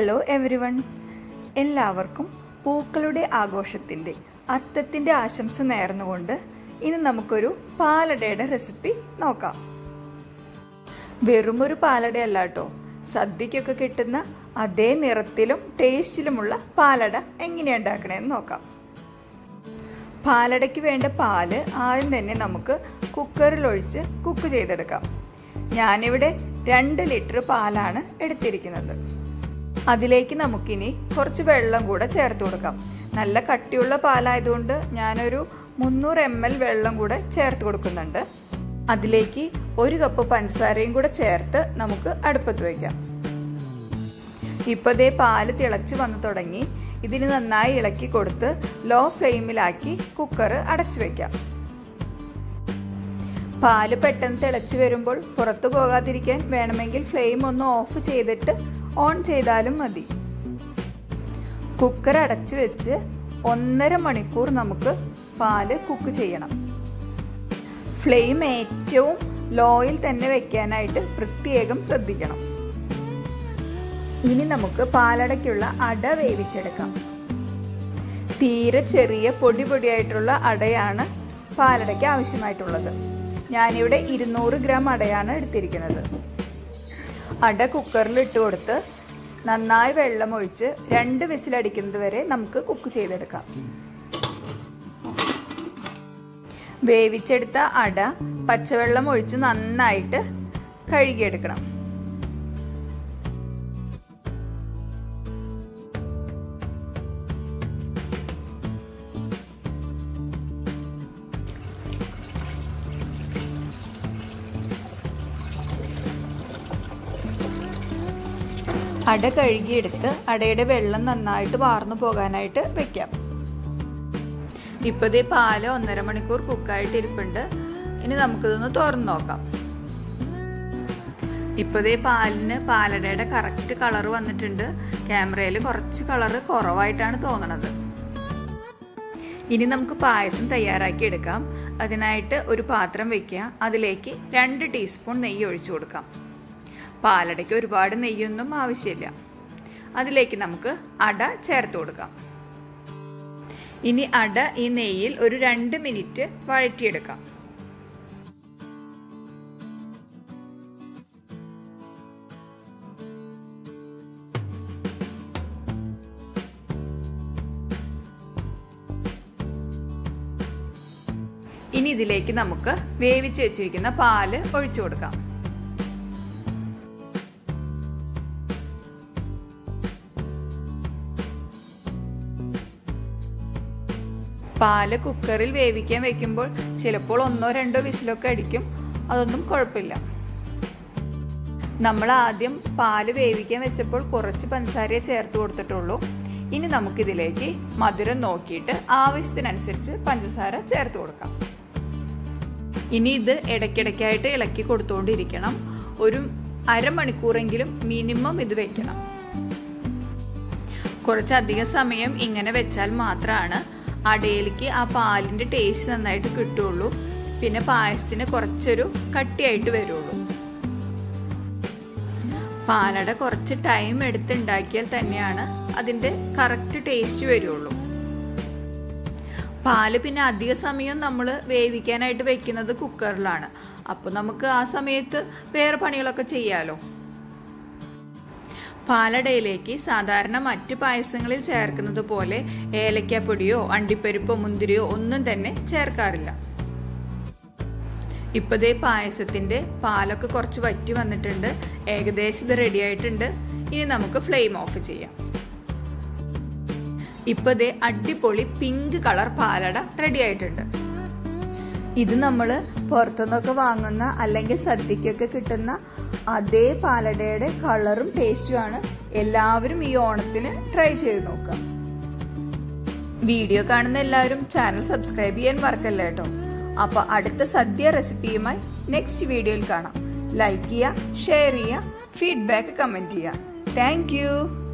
hello every one എല്ലാവർക്കും പൂക്കളുടെ ആഘോഷത്തിൻ്റെ അത്തത്തിൻ്റെ ആശംസ നേർന്നുകൊണ്ട് ഇനി നമുക്കൊരു പാലടയുടെ റെസിപ്പി നോക്കാം വെറുമൊരു പാലടയല്ല കേട്ടോ സദ്യക്കൊക്കെ കിട്ടുന്ന അതേ നിറത്തിലും ടേസ്റ്റിലുമുള്ള പാലട എങ്ങനെയാണ് ഉണ്ടാക്കണേന്ന് നോക്കാം പാലടയ്ക്ക് വേണ്ട പാല് ആദ്യം തന്നെ നമുക്ക് കുക്കറിൽ ഒഴിച്ച് കുക്ക് ചെയ്തെടുക്കാം ഞാനിവിടെ രണ്ട് ലിറ്റർ പാലാണ് എടുത്തിരിക്കുന്നത് അതിലേക്ക് നമുക്കിനി കുറച്ച് വെള്ളം കൂടെ ചേർത്ത് കൊടുക്കാം നല്ല കട്ടിയുള്ള പാലായതുകൊണ്ട് ഞാനൊരു മുന്നൂറ് എം എൽ വെള്ളം കൂടെ ചേർത്ത് കൊടുക്കുന്നുണ്ട് അതിലേക്ക് ഒരു കപ്പ് പഞ്ചസാരയും കൂടെ ചേർത്ത് നമുക്ക് അടുപ്പത്ത് വയ്ക്കാം ഇപ്പോൾ ദേ പാല് തിളച്ച് വന്നു തുടങ്ങി ഇതിന് നന്നായി ഇളക്കി കൊടുത്ത് ലോ ഫ്ലെയിമിലാക്കി കുക്കർ അടച്ചു വെക്കാം പാല് പെട്ടെന്ന് തിളച്ച് വരുമ്പോൾ പുറത്തു പോകാതിരിക്കാൻ വേണമെങ്കിൽ ഫ്ലെയിം ഒന്ന് ഓഫ് ചെയ്തിട്ട് ഓൺ ചെയ്താലും മതി കുക്കർ അടച്ചു വെച്ച് ഒന്നര മണിക്കൂർ നമുക്ക് പാല് കുക്ക് ചെയ്യണം ഫ്ലെയിം ഏറ്റവും ലോയിൽ തന്നെ വെക്കാനായിട്ട് പ്രത്യേകം ശ്രദ്ധിക്കണം ഇനി നമുക്ക് പാലടയ്ക്കുള്ള അട വേവിച്ചെടുക്കാം തീരെ ചെറിയ പൊടി പൊടിയായിട്ടുള്ള അടയാണ് പാലടയ്ക്ക് ആവശ്യമായിട്ടുള്ളത് ഞാനിവിടെ ഇരുന്നൂറ് ഗ്രാം അടയാണ് എടുത്തിരിക്കുന്നത് അട കുക്കറിൽ ഇട്ട് കൊടുത്ത് നന്നായി വെള്ളം ഒഴിച്ച് രണ്ട് വിസിലടിക്കുന്നത് വരെ നമുക്ക് കുക്ക് ചെയ്തെടുക്കാം വേവിച്ചെടുത്ത അട പച്ചവെള്ളം ഒഴിച്ച് നന്നായിട്ട് കഴുകിയെടുക്കണം അട കഴുകിയെടുത്ത് അടയുടെ വെള്ളം നന്നായിട്ട് വാർന്നു പോകാനായിട്ട് വെക്കാം ഇപ്പോൾ ഈ പാല് ഒന്നര മണിക്കൂർ കുക്കായിട്ട് ഇരിപ്പുണ്ട് ഇനി നമുക്കിതൊന്ന് തുറന്നു നോക്കാം ഇപ്പോൾ ഈ പാലിന് പാലടയുടെ കറക്റ്റ് കളർ വന്നിട്ടുണ്ട് ക്യാമറയിൽ കുറച്ച് കളർ കുറവായിട്ടാണ് തോന്നണത് ഇനി നമുക്ക് പായസം തയ്യാറാക്കി എടുക്കാം അതിനായിട്ട് ഒരു പാത്രം വെക്കുക അതിലേക്ക് രണ്ട് ടീസ്പൂൺ നെയ്യ് ഒഴിച്ചു കൊടുക്കാം പാലടയ്ക്ക് ഒരുപാട് നെയ്യൊന്നും ആവശ്യമില്ല അതിലേക്ക് നമുക്ക് അട ചേർത്ത് കൊടുക്കാം ഇനി അട ഈ നെയ്യിൽ ഒരു രണ്ട് മിനിറ്റ് വഴറ്റിയെടുക്കാം ഇനി ഇതിലേക്ക് നമുക്ക് വേവിച്ച് വെച്ചിരിക്കുന്ന പാല് ഒഴിച്ചു കൊടുക്കാം പാല് കുക്കറിൽ വേവിക്കാൻ വെക്കുമ്പോൾ ചിലപ്പോൾ ഒന്നോ രണ്ടോ വിസിലൊക്കെ അടിക്കും അതൊന്നും കുഴപ്പമില്ല നമ്മൾ ആദ്യം പാല് വേവിക്കാൻ വെച്ചപ്പോൾ കുറച്ച് പഞ്ചസാരയെ ചേർത്ത് കൊടുത്തിട്ടുള്ളൂ ഇനി നമുക്കിതിലേക്ക് മധുരം നോക്കിയിട്ട് ആവശ്യത്തിനനുസരിച്ച് പഞ്ചസാര ചേർത്ത് കൊടുക്കാം ഇനി ഇത് ഇടയ്ക്കിടയ്ക്കായിട്ട് ഇളക്കി കൊടുത്തുകൊണ്ടിരിക്കണം ഒരു അരമണിക്കൂറെങ്കിലും മിനിമം ഇത് വെക്കണം കുറച്ചധികം സമയം ഇങ്ങനെ വെച്ചാൽ മാത്രമാണ് അടയിലേക്ക് ആ പാലിൻ്റെ ടേസ്റ്റ് നന്നായിട്ട് കിട്ടുള്ളൂ പിന്നെ പായസത്തിന് കുറച്ചൊരു കട്ടിയായിട്ട് വരുള്ളൂ പാലട കുറച്ച് ടൈം എടുത്ത് ഉണ്ടാക്കിയാൽ തന്നെയാണ് അതിൻ്റെ കറക്റ്റ് ടേസ്റ്റ് വരുള്ളൂ പാല് പിന്നെ അധിക സമയം നമ്മൾ വേവിക്കാനായിട്ട് വെക്കുന്നത് കുക്കറിലാണ് അപ്പോൾ നമുക്ക് ആ സമയത്ത് വേറെ പണികളൊക്കെ ചെയ്യാമല്ലോ പാലടയിലേക്ക് സാധാരണ മറ്റ് പായസങ്ങളിൽ ചേർക്കുന്നത് പോലെ ഏലക്കാപ്പൊടിയോ അണ്ടിപ്പരിപ്പോ മുന്തിരിയോ ഒന്നും തന്നെ ചേർക്കാറില്ല ഇപ്പോഴേ പായസത്തിന്റെ പാലൊക്കെ കുറച്ച് വറ്റി വന്നിട്ടുണ്ട് ഏകദേശം ഇത് റെഡി ആയിട്ടുണ്ട് ഇനി നമുക്ക് ഫ്ലെയിം ഓഫ് ചെയ്യാം ഇപ്പോഴേ അടിപൊളി പിങ്ക് കളർ പാലട റെഡി ആയിട്ടുണ്ട് ഇത് നമ്മൾ പുറത്തുനിന്നൊക്കെ വാങ്ങുന്ന അല്ലെങ്കിൽ സദ്യക്കൊക്കെ കിട്ടുന്ന അതേ പാലടയുടെ കളറും ടേസ്റ്റുമാണ് എല്ലാവരും ഈ ഓണത്തിന് ട്രൈ ചെയ്ത് നോക്കുക വീഡിയോ കാണുന്ന എല്ലാവരും ചാനൽ സബ്സ്ക്രൈബ് ചെയ്യാൻ മറക്കല്ല കേട്ടോ അപ്പോൾ അടുത്ത സദ്യ റെസിപ്പിയുമായി നെക്സ്റ്റ് വീഡിയോയിൽ കാണാം ലൈക്ക് ചെയ്യുക ഷെയർ ചെയ്യുക ഫീഡ്ബാക്ക് കമൻറ്റ് ചെയ്യുക താങ്ക്